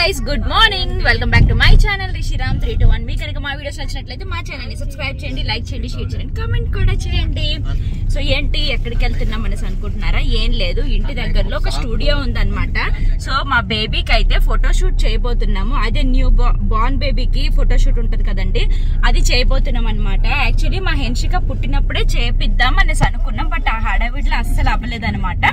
Guys good morning welcome back to my channel Rishiram three two one మీకు కనుక మా videos నచ్చినట్లయితే మా ఛానల్ ని సబ్స్క్రైబ్ చేయండి లైక్ చేయండి షేర్ చేయండి కామెంట్ కూడా చేయండి సో ఏంటి ఎక్కడికి వెళ్తున్నాం అనేసి అనుకుంటున్నారా ఏం లేదు ఇంటి దగ్గరలో ఒక స్టూడియో ఉందన్నమాట సో మా బేబీకి అయితే ఫోటోషూట్ చేయబోతున్నాము అదే న్యూ బార్న్ బేబీకి ఫోటోషూట్ ఉంటది కదండి అది చేయబోతున్నాం అనమాట యాక్చువల్లీ మా హెన్షిక పుట్టినప్పుడే చేపిద్దాం అనేసి అనుకున్నాం బట్ ఆ హడావిడిలో అస్సలు అవ్వలేదు అనమాట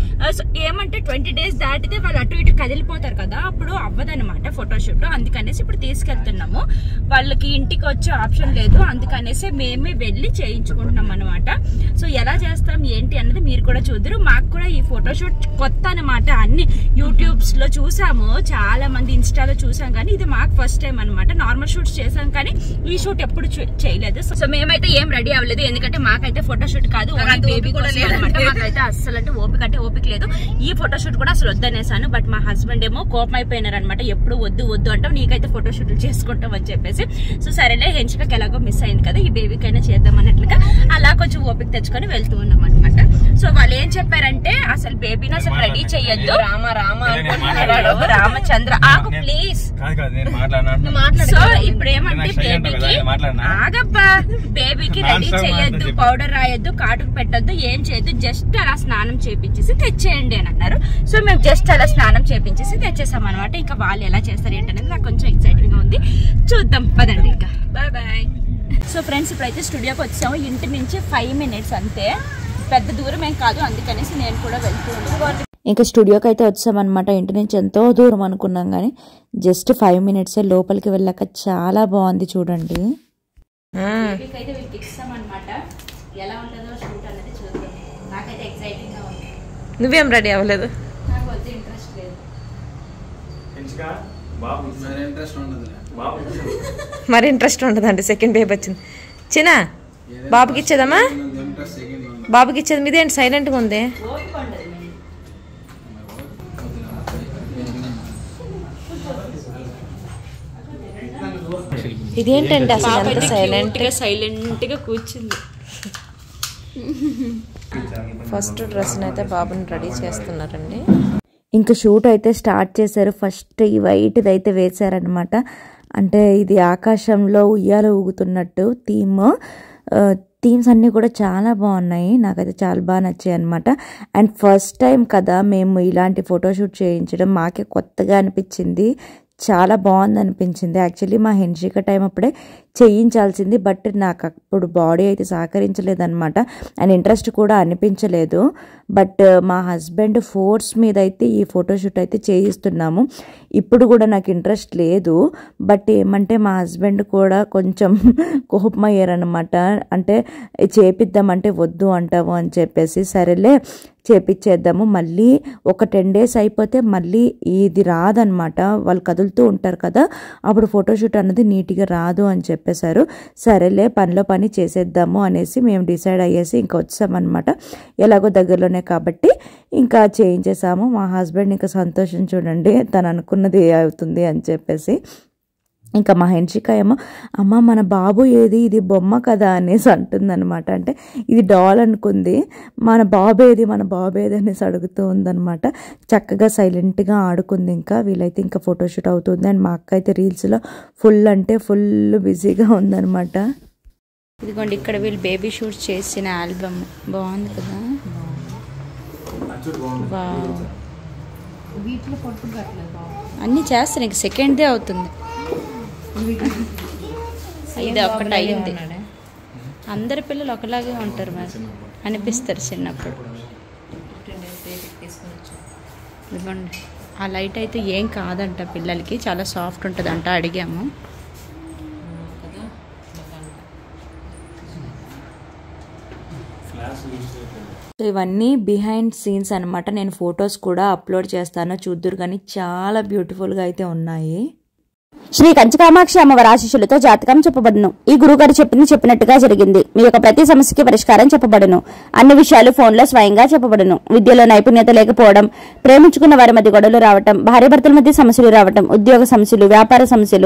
ఏమంటే ట్వంటీ డేస్ దాటితే వాళ్ళు అటు ఇటు కదిలిపోతారు కదా అప్పుడు అవ్వదన్నమాట ఫోటోషూట్ అందుకనేసి ఇప్పుడు తీసుకెళ్తున్నాము వాళ్ళకి ఇంటికి వచ్చే ఆప్షన్ లేదు అందుకనేసి మేమే వెళ్ళి చేయించుకుంటున్నాం అనమాట సో ఎలా చేస్తాం ఏంటి అన్నది మీరు కూడా చూద్దరు మాకు కూడా ఈ ఫోటోషూట్ కొత్త అనమాట అన్ని యూట్యూబ్స్ లో చూసాము చాలా మంది ఇన్స్టాలో చూసాం కానీ ఇది మాకు ఫస్ట్ టైం అనమాట నార్మల్ షూట్స్ చేసాం కానీ ఈ షూట్ ఎప్పుడు చూ- చేయలేదు సో మేమైతే ఏం రెడీ అవ్వలేదు ఎందుకంటే మాకైతే ఫోటోషూట్ కాదు ఓన్లీ బేబీ కూడా లేదన్నమాట మాకైతే అస్సలు అంటే ఓపిక అంటే ఓపిక లేదు ఈ ఫోటోషూట్ కూడా అసలు వద్దనేసాను బట్ మా హస్బెండ్ ఏమో కోపం అయిపోయినారు అనమాట ఎప్పుడు వద్దు వద్దు అంటాం నీకైతే ఫోటోషూట్లు చేసుకుంటాం అని చెప్పేసి సో సరేలే హెంచుకకి ఎలాగో మిస్ అయింది కదా ఈ బేబీకైనా చేద్దాం అన్నట్లుగా అలా కొంచెం ఓపిక తెచ్చుకొని వెళ్తూ ఉన్నాం అనమాట సో వాళ్ళు ఏం చెప్పారంటే అసలు బేబీని అసలు రెడీ చెయ్యొద్దు రామ రామ అనుకుంటున్నాడు రామచంద్ర ఆగు ప్లీజ్ కాదు కాదు నేను మాట్లాడినా సో ఇప్పుడు ఏమంటే నేను సైలెంట్ కదా, బేబీకి నేను మాట్లాడనా? ఆగబ్బా బేబీకి రెడీ Non-stop చేయొద్దు మాట్లాడు చెప్పు. పౌడర్ రాయొద్దు కాటుకు పెట్టొద్దు ఏం చేయొద్దు జస్ట్ అలా స్నానం చేపించేసి తెచ్చేయండి అని అన్నారు సో మేము జస్ట్ అలా స్నానం చేపించేసి తెచ్చేసాం అనమాట ఇంకా వాళ్ళు ఎలా చేస్తారు ఏంటనేది నాకు కొంచెం ఎక్సైటింగ్ గా ఉంది చూద్దాం పదండి ఇంకా బాయ్ బాయ్ సో ఫ్రెండ్స్ ఇప్పుడైతే స్టూడియోకి వచ్చాము ఇంటి నుంచి ఫైవ్ మినిట్స్ అంతే పెద్ద దూరం ఏం కాదు అందుకనేసి నేను కూడా వెళ్తూ ఉన్నాను ఇంకా స్టూడియోకి అయితే వచ్చామన్నమాట ఇంటి నుంచి ఎంతో దూరం అనుకున్నాం కానీ జస్ట్ ఫైవ్ మినిట్సే లోపలికి వెళ్ళాక చాలా బాగుంది చూడండి బేబీకి అయితే వీళ్ళకి ఇస్తామన్నమాట ఎలా ఉంటుందో షూట్ అనేది చూద్దాం నాకైతే ఎక్సైటింగ్ గా ఉంది నువ్వేం రెడీ అవ్వలేదు నాకు వద్ద ఇంట్రెస్ట్ లేదు పెంచుగా బాబు బాబు మరి ఇంట్రెస్ట్ ఉండదండి సెకండ్ బేబీ వచ్చింది చిన్న బాబుకి ఇచ్చేదమ్మా బాబుకి ఇచ్చేది మీదేంటి సైలెంట్గా ఉంది ఓపిక ఉండదు మేము ఇదేంటండి అసలు పాప ఎంత అయితే సైలెంట్ cute గా సైలెంట్ గా కూర్చుంది ఫస్ట్ డ్రెస్ అయితే బాబుని రెడీ చేస్తున్నారండి ఇంకా షూట్ అయితే స్టార్ట్ చేశారు ఫస్ట్ ఈ వైట్ది అయితే వేశారనమాట అంటే ఇది ఆకాశంలో ఉయ్యాల ఊగుతున్నట్టు థీమ్ థీమ్స్ అన్నీ కూడా చాలా బాగున్నాయి నాకైతే చాలా బాగా నచ్చాయి అనమాట అండ్ ఫస్ట్ టైం కదా మేము ఇలాంటి ఫోటోషూట్ చేయించడం మాకే కొత్తగా అనిపించింది చాలా బాగుంది అనిపించింది యాక్చువల్లీ మా హెన్షిక టైం అప్పుడే చేయించాల్సింది బట్ నాకు అప్పుడు బాడీ అయితే సహకరించలేదన్నమాట అండ్ ఇంట్రెస్ట్ కూడా అనిపించలేదు బట్ మా హస్బెండ్ ఫోర్స్ మీద అయితే ఈ ఫోటోషూట్ అయితే చేయిస్తున్నాము ఇప్పుడు కూడా నాకు ఇంట్రెస్ట్ లేదు బట్ ఏమంటే మా హస్బెండ్ కూడా కొంచెం కోపమయ్యారనమాట అంటే చేపిద్దామంటే వద్దు అంటావు అని చెప్పేసి సరేలే చేపిచ్చేద్దాము మళ్ళీ ఒక టెన్ డేస్ అయిపోతే మళ్ళీ ఇది రాదనమాట వాళ్ళు కదులుతూ ఉంటారు కదా అప్పుడు ఫోటోషూట్ అన్నది నీట్గా రాదు అని చెప్పేశారు సరేలే పనిలో పని చేసేద్దాము అనేసి మేము డిసైడ్ అయ్యేసి ఇంకా వచ్చామన్నమాట ఎలాగో దగ్గరలోనే కాబట్టి ఇంకా చేయించేసాము మా హస్బెండ్ ఇంకా సంతోషం చూడండి తను అనుకున్నది అవుతుంది అని చెప్పేసి ఇంకా మా హెన్షిక ఏమో అమ్మ మన బాబు ఏది ఇది బొమ్మ కదా అనేసి అంటుందన్నమాట అంటే ఇది డాల్ అనుకుంది మన బాబు ఏది మన బాబు ఏది అనేసి అడుగుతూ ఉందన్నమాట చక్కగా సైలెంట్గా ఆడుకుంది ఇంకా వీళ్ళైతే ఇంకా ఫోటోషూట్ అవుతుంది అండ్ మా అక్క అయితే రీల్స్లో ఫుల్ అంటే ఫుల్ బిజీగా ఉందన్నమాట ఇదిగోండి ఇక్కడ వీళ్ళు బేబీ షూట్ చేసిన ఆల్బమ్ బాగుంది కదా వావ్. అన్నీ చేస్తాను ఇంక సెకండ్దే అవుతుంది ఇది ఒకటి అయింది అందరి పిల్లలు ఒకలాగే ఉంటారు మరి అనిపిస్తారు చిన్నప్పుడు ఇదిగోండి ఆ లైట్ అయితే ఏం కాదంట పిల్లలకి చాలా సాఫ్ట్ ఉంటుంది అంట అడిగాము సో ఇవన్నీ బిహైండ్ సీన్స్ అనమాట నేను ఫొటోస్ కూడా అప్లోడ్ చేస్తాను చూద్దురు కానీ చాలా బ్యూటిఫుల్గా అయితే ఉన్నాయి శ్రీ కంచకామాక్షి అమ్మవారి ఆశీస్సులతో జాతకం చెప్పబడును ఈ గురుగారు చెప్పింది చెప్పినట్టుగా జరిగింది మీ యొక్క ప్రతి సమస్యకి పరిష్కారం చెప్పబడును అన్ని విషయాలు ఫోన్లో స్వయంగా చెప్పబడును విద్యలో నైపుణ్యత లేకపోవడం ప్రేమించుకున్న వారి మధ్య గొడవలు రావటం భార్యాభర్తల మధ్య సమస్యలు రావటం ఉద్యోగ సమస్యలు వ్యాపార సమస్యలు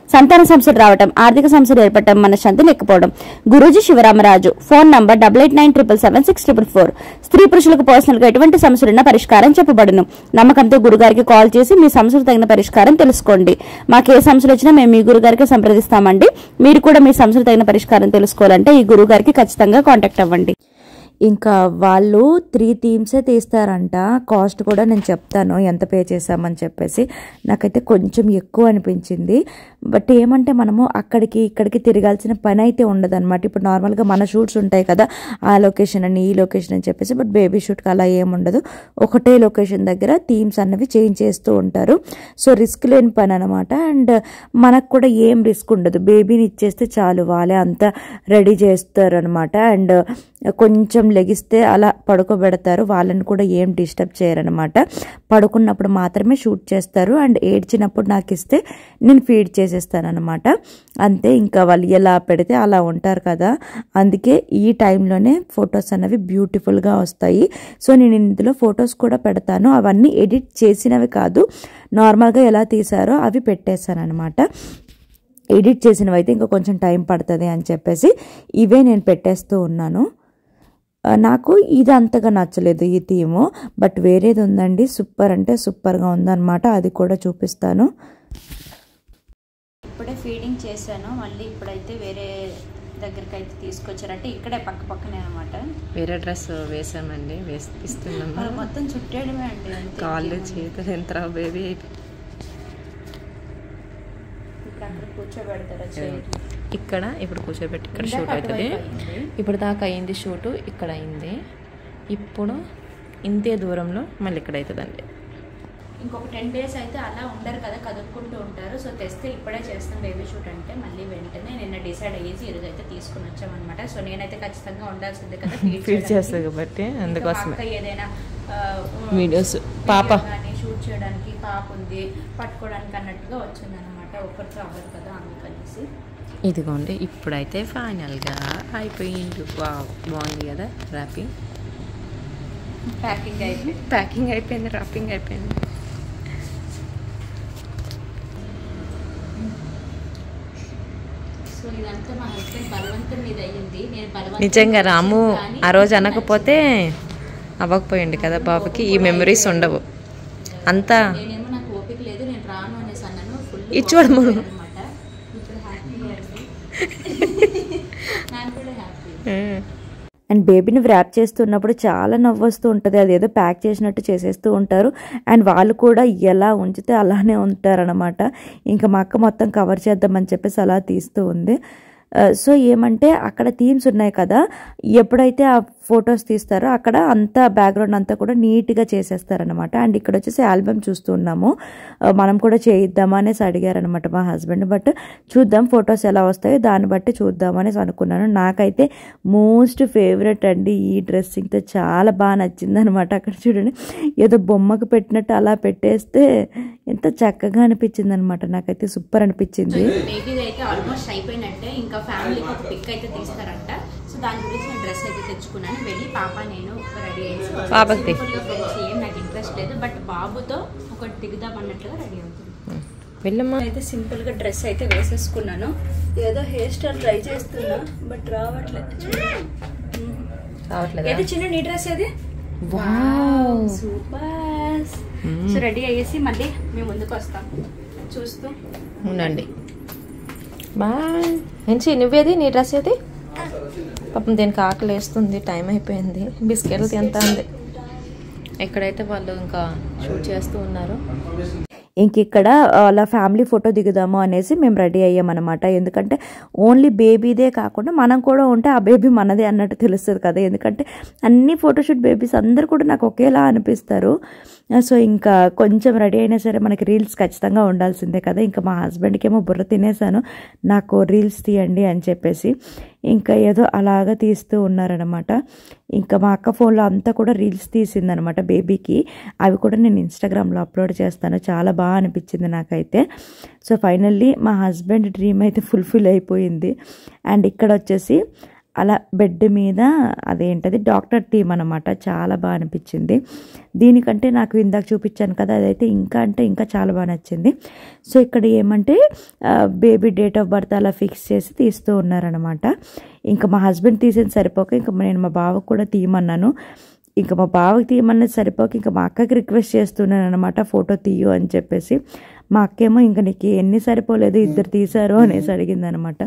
సంతాన సమస్యలు రావటం ఆర్థిక సమస్యలు ఏర్పడటం మనశ్శాంతి లేకపోవడం Guruji Shivaramaraju phone number double eight nine triple seven six triple four స్త్రీ పురుషులకు పర్సనల్ గా ఎటువంటి సమస్యలున్నా పరిష్కారం చెప్పబడును నమ్మకంతో గురుగారికి కాల్ చేసి మీ సమస్యలు తగిన పరిష్కారం తెలుసుకోండి మాకు ఏ సమస్యలు వచ్చినా మేము మీ గురుగారికి సంప్రదిస్తామండి మీరు కూడా మీ సమస్యలు తగిన పరిష్కారం తెలుసుకోవాలంటే ఈ గురుగారికి ఖచ్చితంగా కాంటాక్ట్ అవ్వండి ఇంకా వాళ్ళు త్రీ థీమ్సే తీస్తారంట కాస్ట్ కూడా నేను చెప్తాను ఎంత పే చేసామని చెప్పేసి నాకైతే కొంచెం ఎక్కువ అనిపించింది బట్ ఏమంటే మనము అక్కడికి ఇక్కడికి తిరగాల్సిన పని అయితే ఉండదన్నమాట ఇప్పుడు నార్మల్గా మన షూట్స్ ఉంటాయి కదా ఆ లొకేషన్ అని ఈ లొకేషన్ అని చెప్పేసి బట్ బేబీ షూట్కి అలా ఏముండదు ఒకటే లొకేషన్ దగ్గర థీమ్స్ అన్నవి చేంజ్ చేస్తూ ఉంటారు సో రిస్క్ లేని పని అనమాట అండ్ మనకు కూడా ఏం రిస్క్ ఉండదు బేబీని ఇచ్చేస్తే చాలు వాళ్ళే అంతా రెడీ చేస్తారు అనమాట అండ్ కొంచెం లెగిస్తే అలా పడుకోబెడతారు వాళ్ళని కూడా ఏం డిస్టర్బ్ చేయరనమాట పడుకున్నప్పుడు మాత్రమే షూట్ చేస్తారు అండ్ ఏడ్చినప్పుడు నాకు ఇస్తే నేను ఫీడ్ చేసేస్తాను అనమాట అంతే ఇంకా వాళ్ళు ఎలా పెడితే అలా ఉంటారు కదా అందుకే ఈ టైంలోనే ఫొటోస్ అనేవి బ్యూటిఫుల్గా వస్తాయి సో నేను ఇందులో ఫొటోస్ కూడా పెడతాను అవన్నీ ఎడిట్ చేసినవి కాదు నార్మల్గా ఎలా తీసారో అవి పెట్టేశాను అనమాట ఎడిట్ చేసినవి అయితే ఇంకా కొంచెం టైం పడుతుంది అని చెప్పేసి ఇవే నేను పెట్టేస్తూ ఉన్నాను ఆ, నాకు ఇది అంతగా నచ్చలేదు ఈ థీము బట్ వేరేది ఉందండి సూపర్ అంటే సూపర్గా ఉందన్నమాట అది కూడా చూపిస్తాను ఇప్పుడే ఫీడింగ్ చేశాను మళ్ళీ ఇప్పుడైతే వేరే దగ్గరికి అయితే తీసుకొచ్చారంటే ఇక్కడే పక్క పక్కనే అనమాట వేరే డ్రెస్ వేసామండి వేసి ఇస్తున్నాము మొత్తం చుట్టేయడమే అండి అంతే. కాళ్ళు చేతులు ఎంత బేబీ ఇప్పుడు అక్కడ కూర్చోబెడతారా చైర్ ఇక్కడ ఇప్పుడు కూర్చోబెట్టి ఇక్కడ ఇందాక షూట్ అవుతుంది అటువైపు అయింది. ఇప్పుడు దాకా అయింది షూటు ఇక్కడ అయింది ఇప్పుడు ఇంతే దూరంలో మళ్ళీ ఇక్కడ అవుతుందండి ఇంకొక టెన్ డేస్ అయితే అలా ఉండరు కదా కదుపుకుంటూ ఉంటారు సో తెస్తే ఇప్పుడే చేస్తాం బేబీ షూట్ అంటే మళ్ళీ వెంటనే నిన్న డిసైడ్ అయ్యేసి ఈరోజు అయితే తీసుకుని వచ్చామన్నమాట సో నేనైతే ఖచ్చితంగా ఉండాల్సిందే కదా feed ఫీడ్ చేయడానికి. చేస్తుంది కాబట్టి ఇంకా మా అందుకోసమే అక్క ఏదైనా ఆ, Videos. పాప. video కానీ షూట్ చేయడానికి పాప ఉంది పట్టుకోవడానికి అన్నట్టుగా వచ్చిందనమాట ఒకరితో అవ్వదు కదా అందుకనేసి ఇదిగోండి ఇప్పుడైతే ఫైనల్గా అయిపోయింది వావ్ బాగుంది కదా ర్యాపింగ్ ప్యాకింగ్ అయితే ప్యాకింగ్ అయిపోయింది ర్యాపింగ్ అయిపోయింది సో ఇదంతా మా హస్బెండ్ బలవంతం మీద అయ్యింది నేను బలవంతం నిజంగా రాము కానీ ఆ రోజు అనకపోతే అవ్వకపోయింది కదా బాబుకి ఈ మెమరీస్ ఉండవు అంతా నేనేమో నాకు ఓపిక లేదు నేను రాను అనేసి అన్నాను ఫుల్ ఇది చూడము. అనమాట ఇప్పుడు హ్యాపీ అండి నాకు కూడా హ్యాపీ అండ్ బేబీని వ్రాప్ చేస్తున్నప్పుడు చాలా నవ్వు వస్తూ ఉంటుంది అదేదో ప్యాక్ చేసినట్టు చేసేస్తూ ఉంటారు అండ్ వాళ్ళు కూడా ఎలా ఉంచితే అలానే ఉంటారనమాట ఇంకా మా అక్క మొత్తం కవర్ చేద్దామని చెప్పేసి అలా తీస్తూ ఉంది ఆ, సో ఏమంటే అక్కడ థీమ్స్ ఉన్నాయి కదా ఎప్పుడైతే ఆ ఫొటోస్ తీస్తారో అక్కడ అంతా బ్యాక్గ్రౌండ్ అంతా కూడా నీట్గా చేసేస్తారనమాట అండ్ ఇక్కడ వచ్చేసి ఆల్బమ్ చూస్తున్నాము ఆ, మనం కూడా చేయిద్దామా అనేసి అడిగారనమాట మా హస్బెండ్ బట్ చూద్దాం ఫొటోస్ ఎలా వస్తాయో దాన్ని బట్టి చూద్దాం అనేసి అనుకున్నాను నాకైతే మోస్ట్ ఫేవరెట్ అండి ఈ డ్రెస్సింగ్తో చాలా బాగా నచ్చింది అనమాట అక్కడ చూడండి ఏదో బొమ్మకు పెట్టినట్టు అలా పెట్టేస్తే ఎంత చక్కగా అనిపించింది అనమాట నాకైతే సూపర్ అనిపించింది బేబీది అయితే ఆల్మోస్ట్ అయిపోయినట్టే ఇంకా ఫ్యామిలీకి ఒక పిక్ అయితే తీస్తారంట సో దాని గురించి నేను డ్రెస్ అయితే తెచ్చుకున్నాను వెళ్ళి పాప నేను రెడీ అయ్యేసి పాపకి తీ. సింపుల్గా ఫ్రెండ్స్ ఏం నాకు ఇంట్రెస్ట్ లేదు బట్ బాబుతో ఒకటి దిగుదాం అన్నట్లుగా రెడీ అవుతుంది వెళ్ళమ్మా అయితే సింపుల్ గా డ్రెస్ అయితే వేసేసుకున్నాను ఏదో హెయిర్ స్టైల్ ట్రై చేస్తున్నా బట్ రావట్లేదు రావట్లేదా ఏది చిన్న నీ డ్రెస్ ఏది సూపర్ సో రెడీ అయ్యేసి మళ్ళీ మేము ముందుకు వస్తాం చూస్తూ ఉండండి బాయ్ ఎంచి నువ్వేది నీ డ్రెస్ ఏది పాపం దీనికి ఆకలి వేస్తుంది టైం అయిపోయింది బిస్కెట్లు తింటా ఉంది ఎక్కడైతే వాళ్ళు ఇంకా షూట్ చేస్తూ ఉన్నారు ఇంక ఇక్కడ అలా ఫ్యామిలీ ఫోటో దిగుదాము అనేసి మేము రెడీ అయ్యామన్నమాట ఎందుకంటే ఓన్లీ బేబీదే కాకుండా మనం కూడా ఉంటే ఆ బేబీ మనదే అన్నట్టు తెలుస్తుంది కదా ఎందుకంటే అన్ని ఫోటోషూట్ బేబీస్ అందరు కూడా నాకు ఒకేలా అనిపిస్తారు సో ఇంకా కొంచెం రెడీ అయినా సరే మనకి రీల్స్ ఖచ్చితంగా ఉండాల్సిందే కదా ఇంకా మా హస్బెండ్కి ఏమో బుర్ర తినేసాను నాకు రీల్స్ తీయండి అని చెప్పేసి ఇంకా ఏదో అలాగా తీస్తూ ఉన్నారనమాట ఇంకా మా అక్క ఫోన్లో అంతా కూడా రీల్స్ తీసిందనమాట బేబీకి అవి కూడా నేను ఇన్స్టాగ్రామ్లో అప్లోడ్ చేస్తాను చాలా బాగా అనిపించింది నాకైతే సో ఫైనల్లీ మా హస్బెండ్ డ్రీమ్ అయితే ఫుల్ఫిల్ అయిపోయింది అండ్ ఇక్కడ వచ్చేసి అలా బెడ్ మీద అదేంటది డాక్టర్ థీమ్ అనమాట చాలా బాగా అనిపించింది దీనికంటే నాకు ఇందాక చూపించాను కదా అదైతే ఇంకా అంటే ఇంకా చాలా బాగా నచ్చింది సో ఇక్కడ ఏమంటే బేబీ డేట్ ఆఫ్ బర్త్ అలా ఫిక్స్ చేసి తీస్తూ ఉన్నారనమాట ఇంకా మా హస్బెండ్ తీసేది సరిపోక ఇంకా నేను మా బావకు కూడా తీయమన్నాను ఇంకా మా బావకి తీయమన్నది సరిపోక ఇంకా మా అక్కకి రిక్వెస్ట్ చేస్తున్నాను అనమాట ఫోటో తీయు అని చెప్పేసి మా అక్కేమో ఇంకా నీకు ఎన్ని సరిపోలేదు ఇద్దరు తీశారు అనేసి అడిగింది అనమాట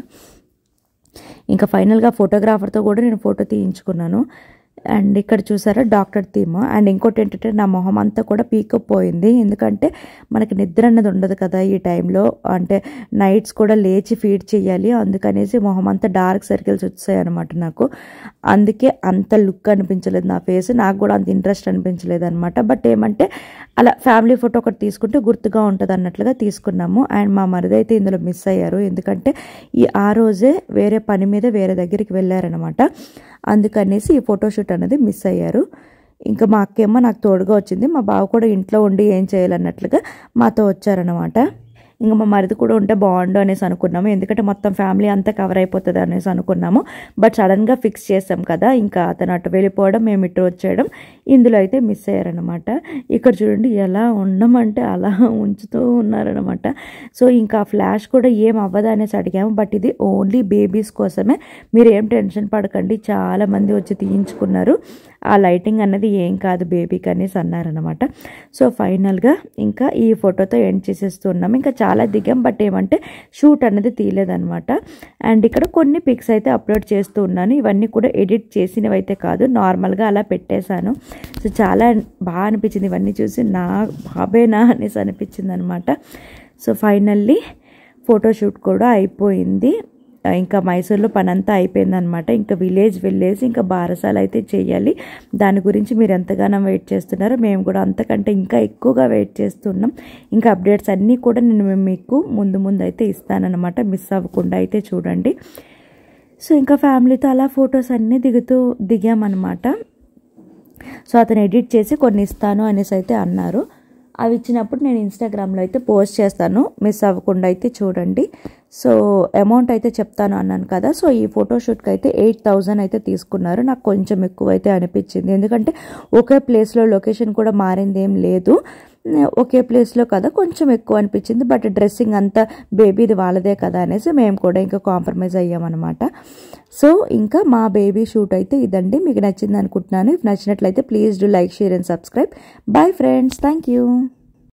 ఇంకా ఫైనల్గా ఫోటోగ్రాఫర్తో కూడా నేను ఫోటో తీయించుకున్నాను అండ్ ఇక్కడ చూసారా డాక్టర్ థీమ్ అండ్ ఇంకోటి ఏంటంటే నా మొహం అంతా కూడా పీకప్ పోయింది ఎందుకంటే మనకి నిద్ర అన్నది ఉండదు కదా ఈ టైంలో అంటే నైట్స్ కూడా లేచి ఫీడ్ చేయాలి అందుకనేసి మొహం అంతా డార్క్ సర్కిల్స్ వచ్చాయి అనమాట నాకు అందుకే అంత లుక్ అనిపించలేదు నా ఫేస్ నాకు కూడా అంత ఇంట్రెస్ట్ అనిపించలేదు అనమాట బట్ ఏమంటే అలా ఫ్యామిలీ ఫోటో ఒకటి తీసుకుంటే గుర్తుగా ఉంటుంది అన్నట్లుగా తీసుకున్నాము అండ్ మా మరిది అయితే ఇందులో మిస్ అయ్యారు ఎందుకంటే ఈ ఆ రోజే వేరే పని మీద వేరే దగ్గరికి వెళ్ళారనమాట అందుకనేసి ఈ ఫోటోషూట్ అనేది మిస్ అయ్యారు ఇంకా మా అక్కేమో నాకు తోడుగా వచ్చింది మా బావ కూడా ఇంట్లో ఉండి ఏం చేయాలన్నట్లుగా మాతో వచ్చారనమాట ఇంకా మా మరిది కూడా ఉంటే బాగుండు అనేసి అనుకున్నాము ఎందుకంటే మొత్తం ఫ్యామిలీ అంతా కవర్ అయిపోతుంది అనేసి అనుకున్నాము బట్ సడన్గా ఫిక్స్ చేసాం కదా ఇంకా అతను అటు వెళ్ళిపోవడం మేము ఇటు వచ్చేయడం ఇందులో అయితే మిస్ అయ్యారనమాట ఇక్కడ చూడండి ఎలా ఉండమంటే అలా ఉంచుతూ ఉన్నారనమాట సో ఇంకా ఫ్లాష్ కూడా ఏం అవ్వదా అనేసి అడిగాము బట్ ఇది ఓన్లీ బేబీస్ కోసమే మీరు ఏం టెన్షన్ పడకండి చాలా మంది వచ్చి తీయించుకున్నారు ఆ లైటింగ్ అన్నది ఏం కాదు బేబీకి అనేసి అన్నారనమాట సో ఫైనల్గా ఇంకా ఈ ఫోటోతో ఎండ్ చేసేస్తున్నాం ఇంకా చాలా దిగాం బట్ ఏమంటే షూట్ అనేది తీయలేదనమాట అండ్ ఇక్కడ కొన్ని పిక్స్ అయితే అప్లోడ్ చేస్తూ ఉన్నాను ఇవన్నీ కూడా ఎడిట్ చేసినవి అయితే కాదు నార్మల్గా అలా పెట్టేశాను సో చాలా బాగా అనిపించింది ఇవన్నీ చూసి నా బాబేనా అనేసి అనిపించింది అనమాట సో ఫైనల్లీ ఫోటోషూట్ కూడా అయిపోయింది ఇంకా మైసూర్లో పని అంతా అయిపోయిందనమాట ఇంకా విలేజ్ వెళ్ళేసి ఇంకా బారసాల అయితే చేయాలి దాని గురించి మీరు ఎంతగానో వెయిట్ చేస్తున్నారో మేము కూడా అంతకంటే ఇంకా ఎక్కువగా వెయిట్ చేస్తున్నాం ఇంకా అప్డేట్స్ అన్నీ కూడా నేను మీకు ముందు ముందు అయితే ఇస్తానన్నమాట మిస్ అవ్వకుండా అయితే చూడండి సో ఇంకా ఫ్యామిలీతో అలా ఫొటోస్ అన్నీ దిగుతూ దిగామన్నమాట సో అతను ఎడిట్ చేసి కొన్ని ఇస్తాను అనేసి అయితే అన్నారు అవి ఇచ్చినప్పుడు నేను ఇన్స్టాగ్రామ్లో అయితే పోస్ట్ చేస్తాను మిస్ అవ్వకుండా అయితే చూడండి సో అమౌంట్ అయితే చెప్తాను అన్నాను కదా సో ఈ ఫోటోషూట్కి అయితే ఎయిట్ థౌజండ్ అయితే తీసుకున్నారు నాకు కొంచెం ఎక్కువ అయితే అనిపించింది ఎందుకంటే ఒకే ప్లేస్లో లొకేషన్ కూడా మారింది ఏం లేదు ఒకే ప్లేస్లో కదా కొంచెం ఎక్కువ అనిపించింది బట్ డ్రెస్సింగ్ అంతా బేబీది వాళ్ళదే కదా అనేసి మేము కూడా ఇంకా కాంప్రమైజ్ అయ్యామన్నమాట సో ఇంకా మా బేబీ షూట్ అయితే ఇదండి మీకు నచ్చింది అనుకుంటున్నాను ఇఫ్ నచ్చినట్లయితే please do like share and subscribe bye friends thank you